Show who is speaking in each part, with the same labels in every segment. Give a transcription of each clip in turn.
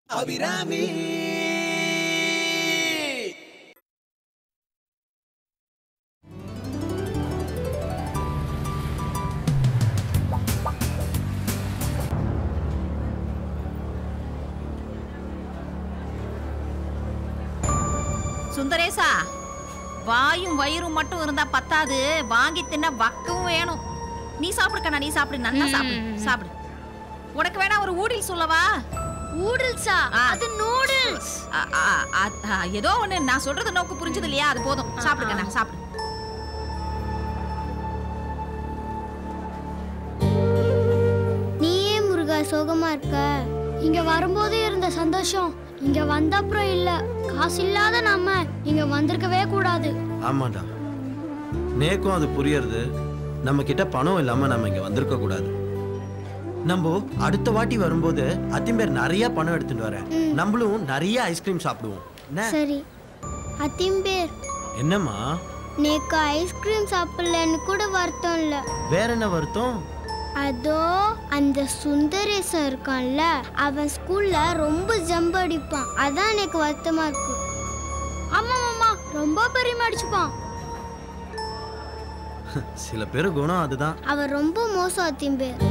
Speaker 1: அபிராமி
Speaker 2: சுந்தரேசா வாயும் வயிறும் மட்டும் இருந்தா பத்தாது வாங்கி தின்ன வக்கவும் வேணும் நீ சாப்பிடு கண்ணா நீ சாப்பிடு நல்லா சாப்பிடு சாப்பிடு உனக்கு வேணா ஒரு ஊடில் சொல்லவா
Speaker 3: ஊடுல்ஸா
Speaker 2: ஆ.
Speaker 3: அது நூடுல்ஸ்
Speaker 2: ஆ, ஆ, ஆ, ஆ, ஏதோ ஒண்ணு நான் சொல்றது நோக்கு புரிஞ்சது இல்லையா அது போதும் சாப்பிடு கண்ணா சாப்பிடு
Speaker 3: நீ ஏன் முருகா சோகமா இருக்க இங்க வரும்போது இருந்த சந்தோஷம் இங்க வந்த அப்புறம் இல்ல காசு இல்லாத நாம இங்க வந்திருக்கவே கூடாது
Speaker 1: ஆமாடா நேக்கும் அது புரியறது நம்ம கிட்ட பணம் இல்லாம நம்ம இங்க வந்திருக்க கூடாது நம்ம அடுத்த வாட்டி வரும்போது அத்திம்பேர் நிறைய பணம் எடுத்துட்டு வரேன் நம்மளும் நிறைய ஐஸ்கிரீம் சாப்பிடுவோம் என்ன
Speaker 3: சரி அத்திம்பேர்
Speaker 1: என்னம்மா
Speaker 3: நேக்கு ஐஸ்கிரீம் சாப்பிடலன்னு கூட வருத்தம் இல்ல
Speaker 1: வேற என்ன வருத்தம்
Speaker 3: அதோ அந்த சுந்தரேசன் இருக்கான்ல அவன் ஸ்கூல்ல ரொம்ப ஜம்ப் அடிப்பான் அதான் எனக்கு வருத்தமா இருக்கு ஆமா மாமா ரொம்ப பெருமை அடிச்சுப்பான்
Speaker 1: சில பேர் குணம் அதுதான்
Speaker 3: அவன் ரொம்ப மோசம் அத்திம்பேர்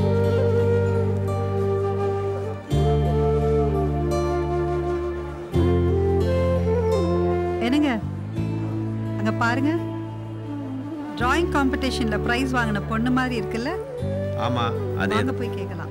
Speaker 4: என்னங்க அங்க பாருங்க டிராயிங் காம்படிஷன்ல பிரைஸ் வாங்கின பொண்ணு மாதிரி இருக்குல்ல
Speaker 5: ஆமா அதே
Speaker 4: வாங்க போய் கேட்கலாம்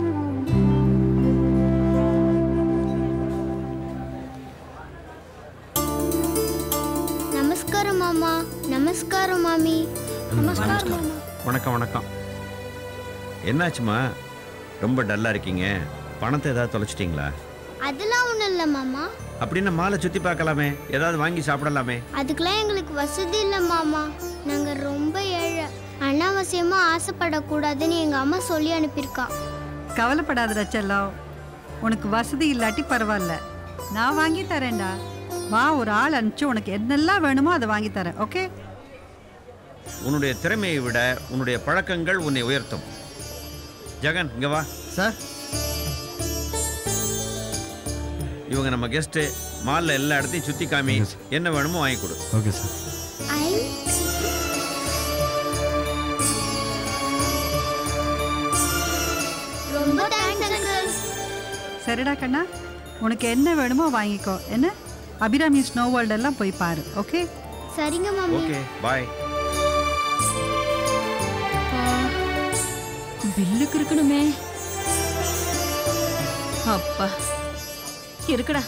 Speaker 3: நமஸ்காரம் மாமா நமஸ்காரம் மாமி நமஸ்காரம் மாமா
Speaker 5: வணக்கம் வணக்கம் என்னாச்சுமா ரொம்ப டல்லா இருக்கீங்க பணத்தை ஏதாவது தொலைச்சிட்டீங்களா
Speaker 3: அதெல்லாம் ஒண்ணும் இல்ல மாமா
Speaker 5: அப்படின்னு மாலை சுத்தி பார்க்கலாமே ஏதாவது வாங்கி சாப்பிடலாமே
Speaker 3: அதுக்கெல்லாம் எங்களுக்கு வசதி இல்ல மாமா நாங்க ரொம்ப ஏழை அனாவசியமா ஆசைப்படக்கூடாதுன்னு எங்க அம்மா சொல்லி அனுப்பியிருக்கா
Speaker 4: கவலைப்படாத செல்லம் உனக்கு வசதி இல்லாட்டி பரவாயில்ல நான் வாங்கி தரேன்டா வா ஒரு ஆள் அனுப்பிச்சு உனக்கு என்னெல்லாம் வேணுமோ அதை வாங்கி தரேன் ஓகே
Speaker 5: உன்னுடைய திறமையை விட உன்னுடைய பழக்கங்கள் உன்னை உயர்த்தும் ஜெகன் இங்க வா
Speaker 1: சார்
Speaker 5: இவங்க நம்ம கெஸ்ட் மால்ல எல்லா இடத்தையும் சுத்தி காமி என்ன வேணுமோ வாங்கி கொடு
Speaker 1: ஓகே சார்
Speaker 3: ஐ ரொம்ப தேங்க்ஸ் அங்கிள்
Speaker 4: சரிடா கண்ணா உனக்கு என்ன வேணுமோ வாங்கிக்கோ என்ன அபிராமி ஸ்னோ வேர்ல்ட் எல்லாம் போய் பாரு ஓகே
Speaker 3: சரிங்க மம்மி
Speaker 5: ஓகே பாய்
Speaker 2: பில்லுக்கு இருக்கணுமே அப்பா இருக்குடா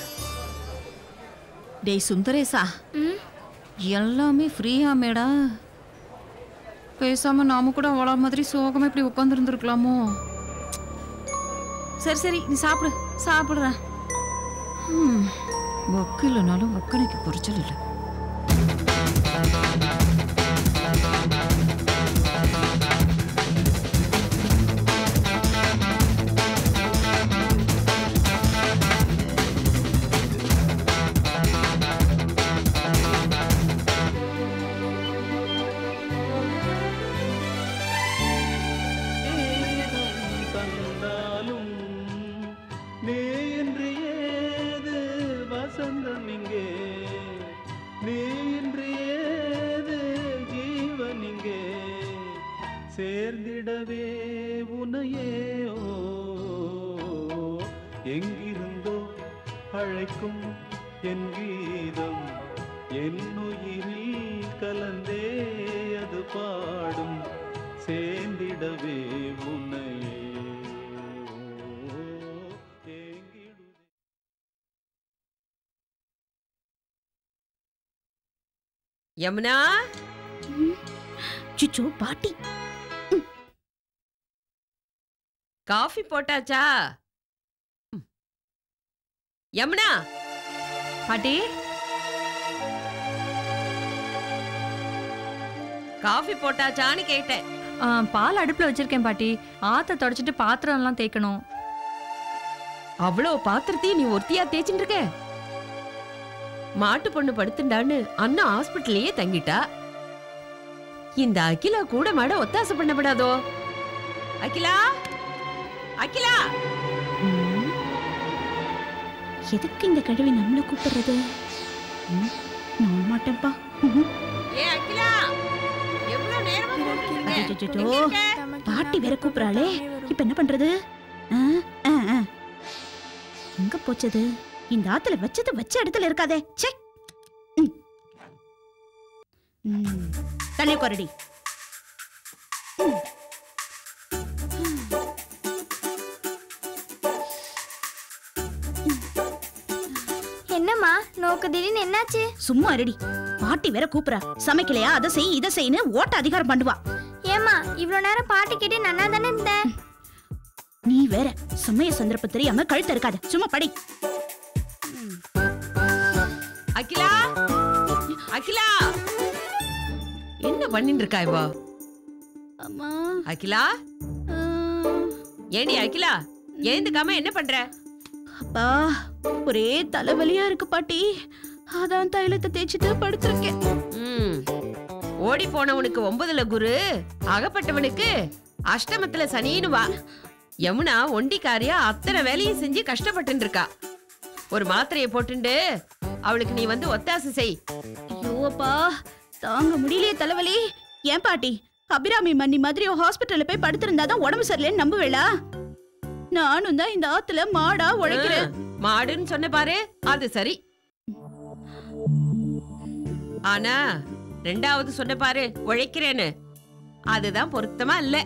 Speaker 2: டேய் சுந்தரேசா
Speaker 3: ம்
Speaker 2: எல்லாமே ஃப்ரீயாமேடா பேசாம நாம கூட அவள மாதிரி சோகமா இப்படி உட்காந்துருந்துருக்கலாமோ சரி சரி நீ சாப்பிடு சாப்பிடுற ம், ஒக்கு இல்லைனாலும் ஒக்கனைக்கு குறைச்சல் இல்லை
Speaker 6: தந்தாலும் நீ இன்று ஏது வசந்தம் இங்கே நீ இன்று ஏது ஜீவன் இங்கே சேர்ந்திடவே உனையே ஓ எங்கிருந்தோ அழைக்கும் என் கீதம் என் உயிரில் கலந்தே அது பாடும் சேர்ந்திடவே உன்னையே ஓ, ஏங்கிடுதே
Speaker 7: யமுனா
Speaker 2: சிச்சோ பாட்டி
Speaker 7: காஃபி போட்டாச்சா ம். யமுனா
Speaker 2: பாட்டி
Speaker 7: காஃபி போட்டாச்சான்னு கேட்டேன்
Speaker 8: ஆ, பால் அடுப்புல வச்சிருக்கேன் பாட்டி ஆத்த தொடச்சிட்டு பாத்திரம் எல்லாம் தேய்க்கணும்
Speaker 7: அவ்வளோ பாத்திரத்தையும் நீ ஒருத்தியா தேய்ச்சிட்டு இருக்க மாட்டு பொண்ணு படுத்துண்டான்னு அண்ணா ஹாஸ்பிட்டல்லயே தங்கிட்டா இந்த அகிலா கூட மாட ஒத்தாசை பண்ணப்படாதோ அகிலா அகிலா ம்.
Speaker 9: எதுக்கு இந்த கழுவி நம்மள கூப்பிடுறது ம், நான் மாட்டேன்ப்பா ம்.
Speaker 7: ஏ அகிலா எவ்வளவு நேரமா கூப்பிட்டுட்டு இருக்க?
Speaker 9: அச்சச்சோ,
Speaker 7: எங்க இருக்க?
Speaker 9: பாட்டி வேற கூப்பிடுறாளே இப்ப என்ன பண்றது ஆ, ஆ, ஆ. எங்க போச்சது இந்த ஆத்துல வச்சது வச்ச இடத்துல இருக்காதே ச்சே ம். ம். தள்ளி உட்காருடி
Speaker 3: என்னம்மா நோக்கு திடீர்னு என்னாச்சு
Speaker 9: சும்மா இருடி பாட்டி வேற கூப்பிடுறா சமைக்கலையா அதை செய் இதை செய்யு ஓட்ட அதிகாரம் பண்ணுவா
Speaker 3: ஏம்மா இவ்வளோ நேரம் பாட்டு கேட்டு நன்னா தானே இருந்தேன்
Speaker 9: நீ வேற சமய சந்தர்ப்பம் தெரியாம கழுத்த இருக்காத சும்மா படி
Speaker 7: அகிலா அகிலா என்ன பண்ணிட்டு இருக்கா இவ
Speaker 9: அம்மா
Speaker 7: அகிலா ஏண்டி அகிலா ஏந்துக்காம என்ன பண்ற
Speaker 9: அப்பா ஒரே தலைவலியா இருக்கு பாட்டி அதான் தைலத்தை தேய்ச்சிட்டு படுத்திருக்கேன்
Speaker 7: ம். ஓடி போனவனுக்கு ஒன்பதுல குரு அகப்பட்டவனுக்கு அஷ்டமத்துல சனின்னு வா யமுனா ஒண்டிக்காரியா அத்தனை வேலையும் செஞ்சு கஷ்டப்பட்டு இருக்கா ஒரு மாத்திரையை போட்டுண்டு அவளுக்கு நீ வந்து ஒத்தாசை செய்
Speaker 9: ஐயோ அப்பா தாங்க முடியலையே தலைவலி ஏன் பாட்டி அபிராமி மன்னி மாதிரி ஹாஸ்பிட்டல்ல போய் படுத்திருந்தாதான் உடம்பு சரியில்லைன்னு நம்புவேளா நானும் தான் இந்த ஆத்துல மாடா உழைக்கிறேன்
Speaker 7: ஆ, மாடுன்னு சொன்ன பாரு அது சரி ஆனா ரெண்டாவது சொன்ன பாரு உழைக்கிறேன்னு அதுதான் பொருத்தமா இல்ல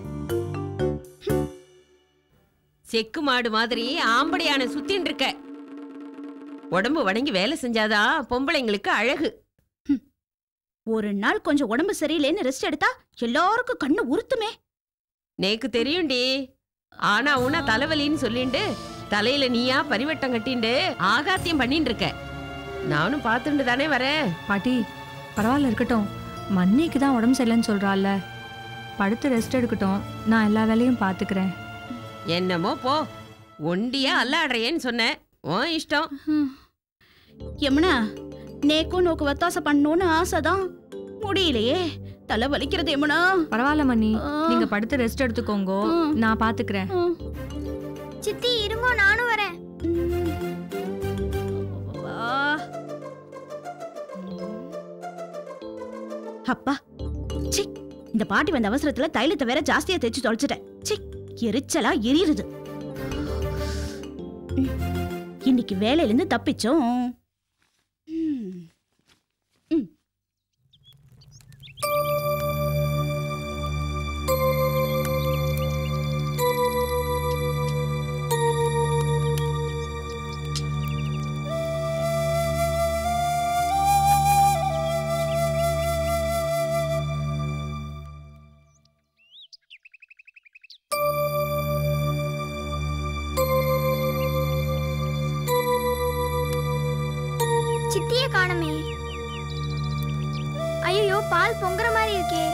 Speaker 7: செக்கு மாடு மாதிரி ஆம்படியான சுத்தின்னு இருக்க உடம்பு வணங்கி வேலை செஞ்சாதான் பொம்பளைங்களுக்கு அழகு
Speaker 9: ஒரு நாள் கொஞ்சம் உடம்பு சரியில்லைன்னு ரெஸ்ட் எடுத்தா எல்லாருக்கும் கண்ணு உறுத்துமே
Speaker 7: நேக்கு தெரியும்டி ஆனா உன தலைவலின்னு சொல்லிண்டு தலையில நீயா பரிவட்டம் கட்டிண்டு ஆகாத்தியம் பண்ணிட்டு இருக்க நானும் பார்த்துட்டு தானே வரேன்
Speaker 8: பாட்டி பரவாயில்ல இருக்கட்டும் மன்னிக்கு தான் உடம்பு சரியில்லைன்னு சொல்றாள்ல படுத்து ரெஸ்ட் எடுக்கட்டும் நான் எல்லா வேலையும் பார்த்துக்கிறேன்
Speaker 7: என்னமோ போ ஒண்டியா அல்லாடுறியேன்னு சொன்னேன் உன் இஷ்டம்
Speaker 9: யமுனா நேக்கும் நோக்கு வத்தாசை பண்ணணும்னு ஆசைதான் முடியலையே தலை வலிக்கிறது யமுனா
Speaker 8: பரவாயில்ல மன்னி
Speaker 9: ஆ.
Speaker 8: நீங்க படுத்து ரெஸ்ட் எடுத்துக்கோங்க
Speaker 9: ம்.
Speaker 8: நான் பாத்துக்கிறேன்
Speaker 9: ம்.
Speaker 3: சித்தி இருங்கோ நானும் வரேன்
Speaker 9: வா. அப்பா சி இந்த பாட்டி வந்த அவசரத்துல தைலத்தை வேற ஜாஸ்தியா தேய்ச்சி தொலைச்சிட்டேன் சி எரிச்சலா எரியுது ம். இன்னைக்கு வேலையில இருந்து தப்பிச்சோம் ம். ம்.
Speaker 3: சித்தியே காணுமே ஐயோ பால் பொங்குற மாதிரி இருக்கே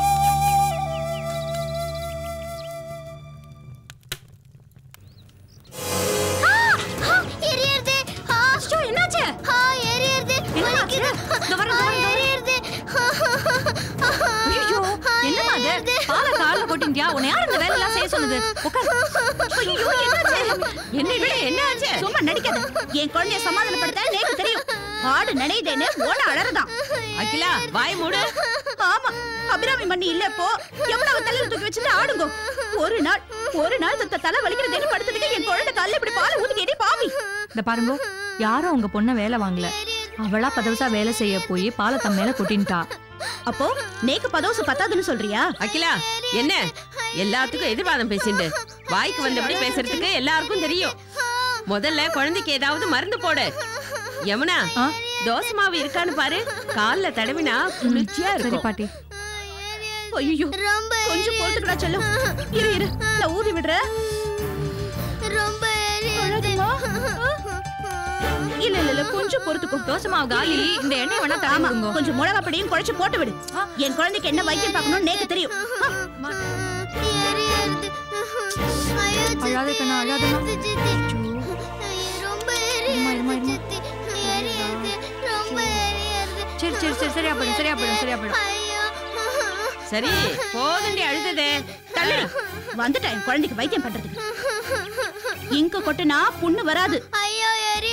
Speaker 3: ஆ! ஆ! எரியுது. ஆ!
Speaker 9: என்னாச்சு
Speaker 3: ஆ, எரியுது. வலிக்குது. ஆ, எரியுது.
Speaker 8: ஐயோ என்னமா அது பாலை கால்ல போட்டீங்க உன்னை யார் இந்த வேலை எல்லாம் செய்ய சொன்னது உட்கார்
Speaker 9: ஐயோ என்னாச்சு
Speaker 7: என்ன விட என்ன ஆச்சு
Speaker 9: சும்மா நடிக்காத என் குழந்தைய சமாதானப்படுத்த நேக்கு தெரியும் ஆடு நினைதேன்னு ஓட அலறதான்
Speaker 7: அகிலா வாய் மூடு
Speaker 9: ஆமா அபிராமி மண்ணி இல்ல இப்போ எவ்வளவு தலையில தூக்கி வச்சுட்டு ஆடுங்க ஒரு நாள் ஒரு நாள் தத்த தலை வலிக்கிறதுன்னு படுத்ததுக்கு என் குழந்தை கால்ல இப்படி பாலை ஊத்திக்கிட்டே பாவி
Speaker 8: இந்த பாருங்க யாரும் உங்க பொண்ணை வேலை வாங்கல அவளா பதவசா வேலை செய்ய போய் பாலை தம் மேல கொட்டின்ட்டா
Speaker 9: அப்போ நேக்கு பதோசு பத்தாதுன்னு சொல்றியா
Speaker 7: அகிலா என்ன எல்லாத்துக்கும் எதிர்வாதம் பேசிண்டு வாய்க்கு வந்தபடி பேசுறதுக்கு எல்லாருக்கும் தெரியும் முதல்ல குழந்தைக்கு ஏதாவது மருந்து போடு யமுனா
Speaker 8: ஆ?
Speaker 7: தோசை மாவு இருக்கான்னு பாரு கால்ல தடவினா குளிர்ச்சியா
Speaker 8: சரி
Speaker 7: இருக்கும்
Speaker 8: பாட்டி
Speaker 9: ஐயோ
Speaker 3: ரொம்ப
Speaker 9: கொஞ்சம் பொறுத்துக்கடா செல்லம் இரு இரு நான் ஊதி விடுறேன்
Speaker 3: ரொம்ப எரியுது.
Speaker 9: அழகுமா? இல்ல இல்ல இல்ல கொஞ்சம் பொறுத்துக்கோ
Speaker 8: தோசை மாவு காலி இந்த எண்ணெய் வேணா
Speaker 9: ஆமா
Speaker 8: தரமா
Speaker 9: கொஞ்சம் மிளகா பொடியும் குழைச்சு போட்டு விடு என் குழந்தைக்கு என்ன வைத்தியம் பார்க்கணும்னு நேக்கு தெரியும்
Speaker 3: எரியுது. ஐயோ, சித்தி,
Speaker 8: அழாத கண்ணா, அழாதம்மா.
Speaker 3: எரியுது, சித்தி. ஐயோ, ரொம்ப
Speaker 8: இருமா, இருமா,
Speaker 3: எரியுது,
Speaker 8: இருமா.
Speaker 3: சித்தி. எரியுது, ரொம்ப எரியுது.
Speaker 8: சரி சரி சரி சரியா போயிடும் சரியா போயிடும் சரியா போயிடும்
Speaker 3: ஐயோ.
Speaker 7: சரி போதுண்டி அழுததே
Speaker 9: தள்ளுடி வந்துட்டேன் என் குழந்தைக்கு வைத்தியம் பண்றதுக்கு இங்க கொட்டுனா புண்ணு வராது
Speaker 3: ஐயோ எரியுது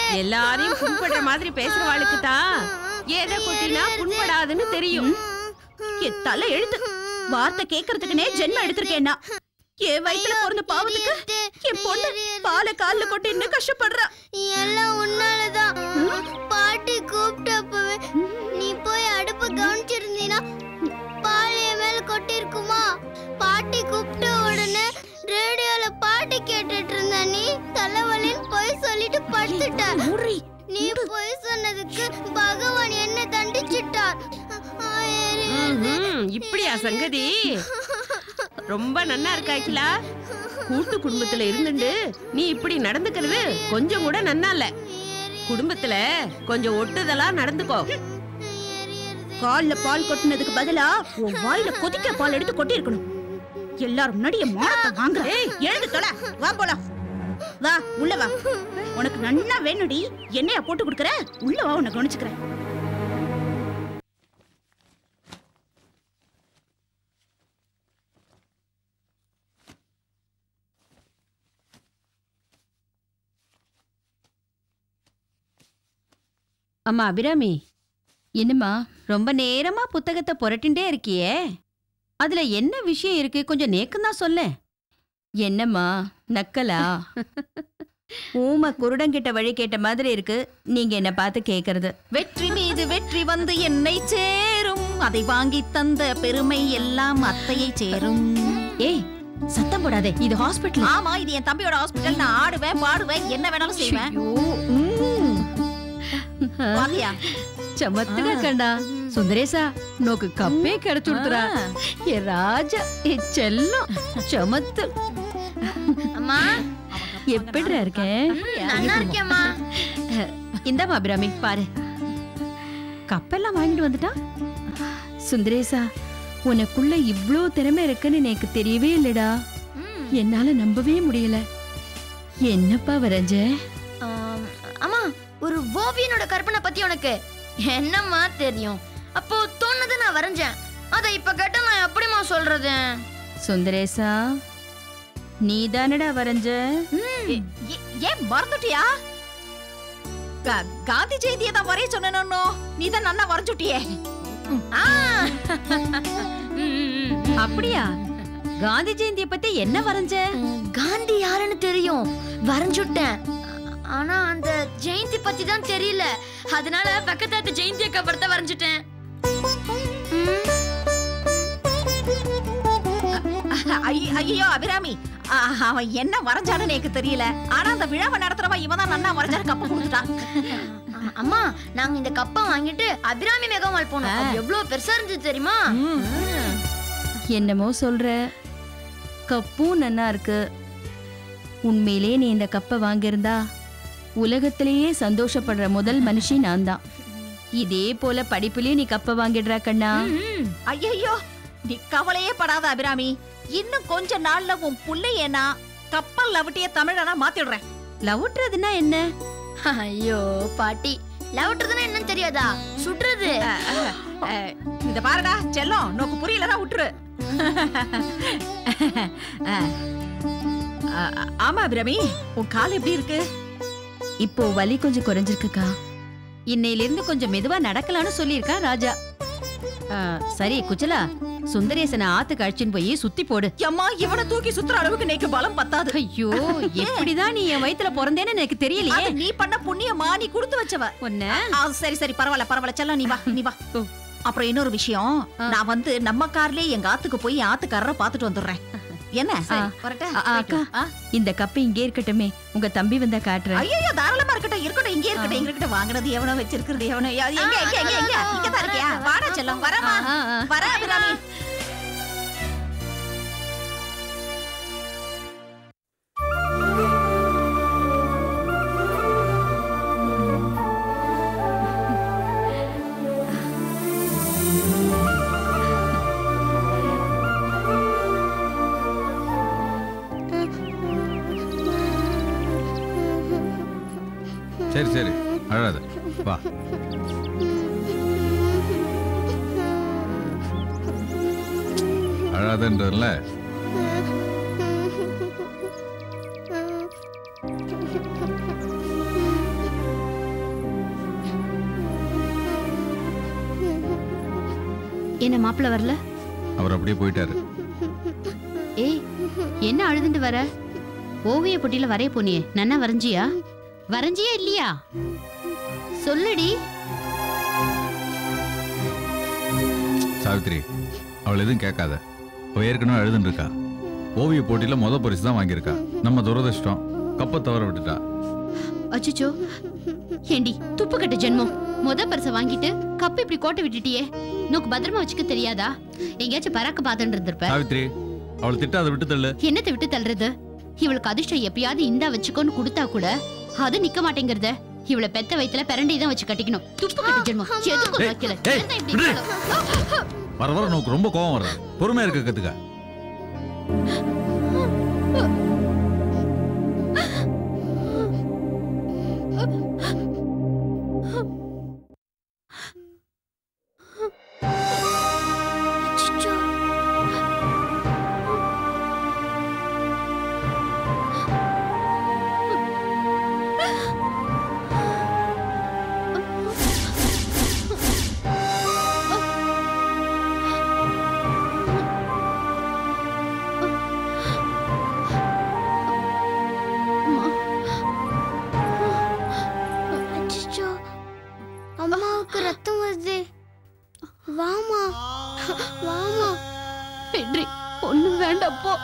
Speaker 7: எல்லாரையும் புண்படுற மாதிரி பேசுறவாளுக்கு தான் எதை கொட்டினா புண்படாதுன்னு தெரியும்
Speaker 9: என் தலை எழுத்து வார்த்தை கேக்குறதுக்குனே ஜென்மம் எடுத்திருக்கேன்னா என் வயித்துல பிறந்த பாவத்துக்கு என் பொண்ணு பாலை கால்ல கொட்டி இன்னும் கஷ்டப்படுறா
Speaker 3: எல்லாம் உன்னாலதான் பாட்டி கூப்பிட்டப்பவே நீ போய் அடுப்பு கவனிச்சிருந்தீனா பால் என் மேல கொட்டிருக்குமா பாட்டி கூப்பிட்ட உடனே ரேடியோல பாட்டு கேட்டுட்டு இருந்த நீ தலைவலின்னு போய் சொல்லிட்டு படுத்துட்ட நீ போய் சொன்னதுக்கு பகவான் என்ன தண்டிச்சிட்டார்
Speaker 7: ம்ஹும், இப்படியா சங்கதி ரொம்ப நன்னா இருக்கா அகிலா கூட்டு குடும்பத்துல இருந்துட்டு நீ இப்படி நடந்துக்கிறது கொஞ்சம் கூட நன்னா இல்ல குடும்பத்துல கொஞ்சம் ஒட்டுதலா நடந்துக்கோ
Speaker 9: கால்ல பால் கொட்டினதுக்கு பதிலா உன் வாயில கொதிக்கிற பால் எடுத்து கொட்டி இருக்கணும் எல்லாரும் முன்னாடி என் மானத்தை வாங்குற எழுந்து தொலை வா போலாம் வா உள்ள வா உனக்கு நன்னா வேணுடி என்னையா போட்டு கொடுக்குற உள்ள வா உன்னை கவனிச்சுக்கிறேன்
Speaker 10: அம்மா அபிராமி என்னம்மா ரொம்ப நேரமா புத்தகத்தை புரட்டின்டே இருக்கியே அதுல என்ன விஷயம் இருக்கு கொஞ்சம் நேக்கம்தான் சொல்ல என்னம்மா நக்கலா ஊமை குருடங்கிட்ட வழி கேட்ட மாதிரி இருக்கு நீங்க என்ன பார்த்து கேக்குறது
Speaker 2: வெற்றி மீது வெற்றி வந்து என்னை சேரும் அதை வாங்கி தந்த பெருமை எல்லாம் அத்தையை சேரும்
Speaker 10: ஏய் சத்தம் போடாதே இது ஹாஸ்பிட்டல்
Speaker 2: ஆமா இது என் தம்பியோட ஹாஸ்பிட்டல் நான் ஆடுவேன் பாடுவேன் என்ன வேணாலும் செய்வேன் பாத்தியா
Speaker 10: ಚಮತ್ಕಾರ ಕಂಡ ಸುಂದರೇಶ ನೋಕು ಕಪ್ಪೆ ಕೆಡಚುಡ್ತಾರ ಏ ರಾಜ ಏ ಚೆಲ್ಲಂ ಚಮತ್
Speaker 3: அம்மா
Speaker 10: எப்படிடா இருக்கேன்
Speaker 3: நல்லா இருக்கேம்மா
Speaker 10: இந்தாம்மா அபிராமி பாரு கப்பெல்லாம் வாங்கிட்டு வந்துட்டான் சுந்தரேசா உனக்குள்ள இவ்ளோ திறமை இருக்குன்னு எனக்கு தெரியவே இல்லடா என்னால நம்பவே முடியல என்னப்பா வரைஞ்ச
Speaker 3: ஆம், அம்மா ஒரு ஓவியனோட கற்பனை பத்தி உனக்கு என்னம்மா தெரியும் அப்போ தோணுது நான் வரைஞ்சேன் அதை இப்ப கேட்ட நான் எப்படிம்மா சொல்றது
Speaker 10: சுந்தரேசா நீ தானடா வரைஞ்ச
Speaker 2: ஏ- ஏ- ஏன் மறந்துட்டியா கா- காந்தி ஜெயந்தியை தான் வரைய சொன்னோ நீ தான் நல்லா வரைஞ்சுட்டியே
Speaker 3: ஆ
Speaker 10: அப்படியா காந்தி ஜெயந்திய பத்தி என்ன வரைஞ்ச
Speaker 3: காந்தி யாருன்னு தெரியும் வரைஞ்சுட்டேன் ஆனா அந்த ஜெயந்தி பத்தி தான் தெரியல அதனால பக்கத்தாத்து ஜெயந்தி அக்கா படத்தை வரைஞ்சுட்டேன்
Speaker 2: ஐ- ஐயோ அபிராமி ஆ, அவன் என்ன வரைஞ்சான்னு எனக்கு தெரியல ஆனா அந்த விழாவை நடத்துறவன் இவன் தான் நல்லா வரைஞ்சாரு கப்ப கொடுத்துட்டான்
Speaker 3: அ- அம்மா நாங்க இந்த கப்பை வாங்கிட்டு அபிராமி மெகாமால் போனோம் அது எவ்வளவு பெருசா இருந்துச்சு தெரியுமா
Speaker 10: என்னமோ சொல்ற கப்பும் நன்னா இருக்கு உண்மையிலே நீ இந்த கப்பை வாங்கியிருந்தா உலகத்திலேயே சந்தோஷப்படுற முதல் மனுஷி நான் தான் இதே போல படிப்புலயும் நீ கப்பை வாங்கிடுறா கண்ணா
Speaker 2: ஐயோ நீ கவலையே படாத அபிராமி இன்னும் கொஞ்ச நாள்ல உன் புள்ளைய நான் கப்பல் லவட்டிய தமிழனா மாத்திடுறேன்
Speaker 10: லவ்ன்றதுன்னா என்ன
Speaker 3: ஐயோ பாட்டி லவட்டுறதுன்னா என்னன்னு தெரியாதா சுடுறது
Speaker 2: அஹ், இந்த பாருடா செல்லம் நோக்கு புரியலனா விட்டுரு அஹ், அஹ், ஆமா அபிராமி உன் கால் எப்படி இருக்கு
Speaker 10: இப்போ வலி கொஞ்சம் குறைஞ்சிருக்குக்கா இன்னையில இருந்து கொஞ்சம் மெதுவா நடக்கலாம்னு சொல்லியிருக்கா ராஜா ஆ, சரி குச்சலா சுந்தரேசனை ஆத்துக்கு அழைச்சின்னு போய் சுத்தி போடு
Speaker 2: அம்மா இவனை தூக்கி சுத்துற அளவுக்கு நேக்கு பலம் பத்தாது
Speaker 10: ஐயோ எப்படிதான் நீ என் வயித்துல பிறந்தேன்னு எனக்கு தெரியலையே
Speaker 2: அது நீ பண்ண புண்ணியமா நீ கொடுத்து வச்சவ
Speaker 10: ஒன்ன
Speaker 2: ஆ, சரி சரி பரவாயில்ல பரவாயில்ல செல்லம் நீ வா நீ வா அப்புறம் இன்னொரு விஷயம் நான் வந்து நம்ம கார்லயே எங்க ஆத்துக்கு போய் என் ஆத்துக்காரரை பாத்துட்டு வந்துடுறேன் என்ன சரி, வரட்டா?
Speaker 10: ஆ, அக்கா
Speaker 2: ஆ?
Speaker 10: இந்த கப்பு இங்கே இருக்கட்டுமே உங்க தம்பி வந்தா காட்டுறேன்
Speaker 2: ஐயோ தாராளமா இருக்கட்டும் இருக்கட்டும் இங்கே இருக்கட்டும் இங்க இருக்கட்டும் வாங்குனது எவனோ வச்சிருக்கிறது எவனோ யா- எங்க எங்க எங்க எங்க இங்க தான் இருக்கியா வாடா செல்லம் வரமா
Speaker 10: ஆ, ஆ.
Speaker 2: வர அபிராமி
Speaker 11: சரி சரி அழாத வா அழாதன்றல
Speaker 12: என்ன மாப்பிள்ள வரல
Speaker 11: அவர் அப்படியே போயிட்டாரு
Speaker 12: ஏய் என்ன அழுதுண்டு வர ஓவிய போட்டியில வரைய போனியே நன்னா வரைஞ்சியா வரைஞ்சியா இல்லையா சொல்லுடி
Speaker 11: சாவித்ரி அவள் எதுவும் கேட்காத அவள் ஏற்கனவே எழுதுன்னு இருக்கா ஓவிய போட்டியில் முத பரிசு தான் வாங்கியிருக்கா நம்ம துரதிர்ஷ்டம் கப்பை தவற விட்டுட்டா
Speaker 12: அச்சச்சோ ஏண்டி துப்பு கட்ட ஜென்மம் முத பரிசை வாங்கிட்டு கப்பு இப்படி கோட்டை விட்டுட்டியே நோக்கு பத்திரமா வச்சுக்க தெரியாதா எங்கேயாச்சும் பறக்க பார்த்துட்டு இருந்திருப்ப
Speaker 11: சாவித்ரி அவளை திட்டாத விட்டு தள்ளு
Speaker 12: என்னத்தை விட்டு தள்ளுறது இவளுக்கு அதிர்ஷ்டம் எப்பயாவது இந்தா வச்சுக்கோன்னு கொடுத்தா கூட அது நிக்க மாட்டேங்கிறத இவளை பெத்த வயித்துல பிரண்டி தான் வச்சு கட்டிக்கணும் துப்பு கட்ட ஜென்மம் எதுக்கும்
Speaker 11: ஏய்,
Speaker 12: வைக்கல
Speaker 11: ஏய்,
Speaker 12: என்ன இப்படி
Speaker 11: விடு.
Speaker 12: இருக்காளோ?
Speaker 11: வர வர நோக்கு ரொம்ப கோவம் வர பொறுமையா இருக்க கத்துக்க
Speaker 3: அச்சச்சோ. அச்சச்சோ. அம்மாவுக்கு ரத்தம் வருது வாமா வாமா
Speaker 12: வெற்றி ஒண்ணும் வேண்டாம் போ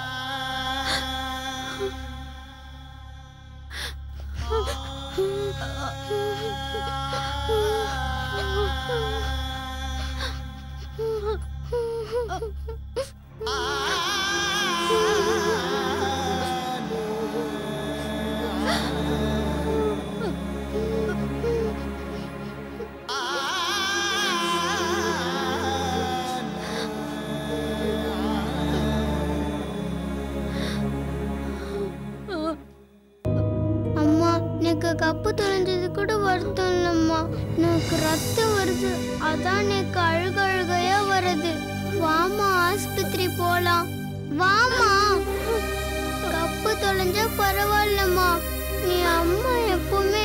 Speaker 3: அம்மா எனக்கு கப்பு தொலைஞ்சது கூட வருத்தம் இல்லம்மா எனக்கு ரத்தம் வருது அதான் எனக்கு அழுக அழுகையா வருது வாமா ஆஸ்பத்திரி போலாம் வாமா கப்பு தொலைஞ்சா பரவாயில்லம்மா நீ அம்மா எப்பவுமே